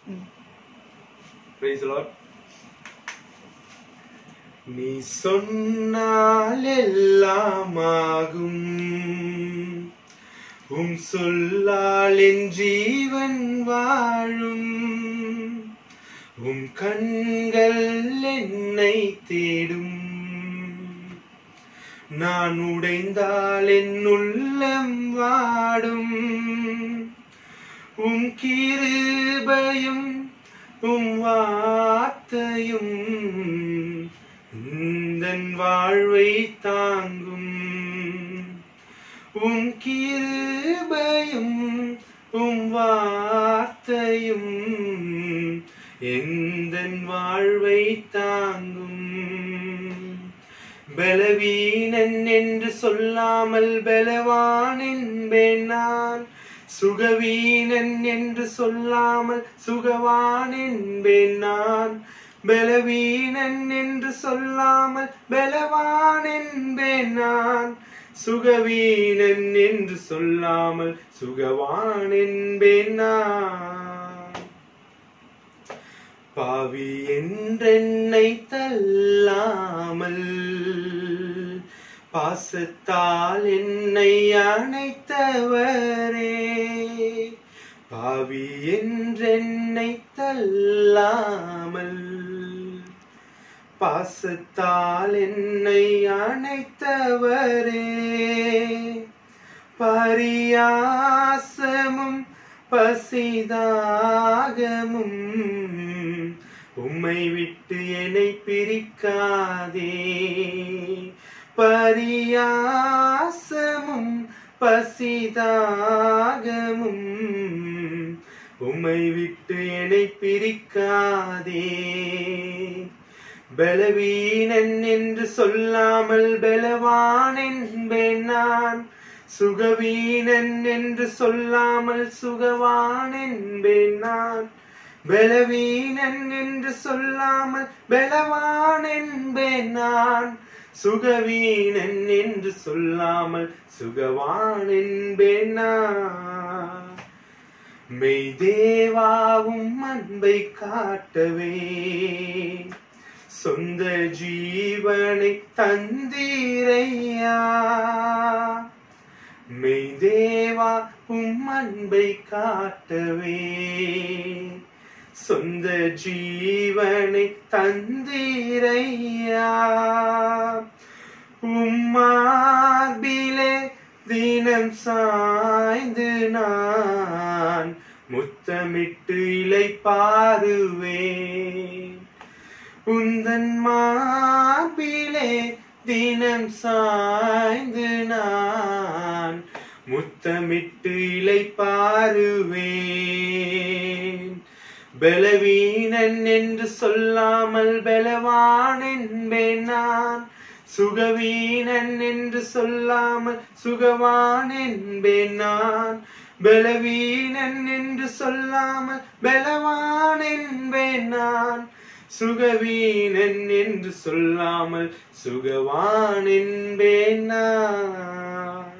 Praise the Lord. நீ சொன்னால் எல்லாமாகும் உம் சொல்லால் என் ஜீவன் வாழும் உம் கண்கள் என்னை தேடும் நான் உடைந்தால் என் உள்ளம் வாடும் உம் கிருபையும் உம் வார்த்தையும் இந்தன் வாழ்வை தாங்கும் உம் கிருபையும் உம் வார்த்தையும் எந்தன் வாழ்வை தாங்கும் பலவீனன் என்று சொல்லாமல் பலவான் என்பேன் நான் சுகவீனன் என்று சொல்லாமல் சுகவான் என்பேன் நான் பலவீனன் என்று சொல்லாமல் பலவான் என்பேன் நான் சுகவீனன் என்று சொல்லாமல் சுகவான் என்பேன் நான் பாவி என்றென்னை தள்ளாமல் பாசத்தால் என்னை அணைத்தவரே பாவி என்றென்னை தள்ளாமல் பாசத்தால் என்னை அணைத்தவரே பரியாசமும் பசிதாகமும் உம்மை விட்டு என்னை பிரிக்காதே பரியாசமும் பசிதாகமும் உம்மை விட்டு என்னை பிரிக்காதே பலவீனன் என்று சொல்லாமல் பலவான் என்பேன் நான் சுகவீனன் என்று சொல்லாமல் சுகவான் என்பேன் நான் பலவீனன் என்று சொல்லாமல் பலவான் என்பேன் நான் சுகவீனன் என்று சொல்லாமல் சுகவான் என்பேன் நான் மெய் தேவாவும் அன்பை காட்டவே சொந்த ஜீவனை தந்தீரையா மெய் தேவா உம் அன்பை காட்டவே சொந்த ஜீவனை தந்தீரையா உம்மார்பிலே தினம் சாய்ந்து நான் முத்தமிட்டு இலை பாருவேன் உந்தன் மார்பிலே தினம் சாய்ந்து நான் முத்தமிட்டு இலை பாருவேன் பலவீனன் என்று சொல்லாமல் பலவான் என்பேன் நான் சுகவீனன் என்று சொல்லாமல் சுகவான் என்பேன் நான் பலவீனன் என்று சொல்லாமல் பலவான் என்பேன் நான் சுகவீனன் என்று சொல்லாமல் சுகவான் என்பேன் நான்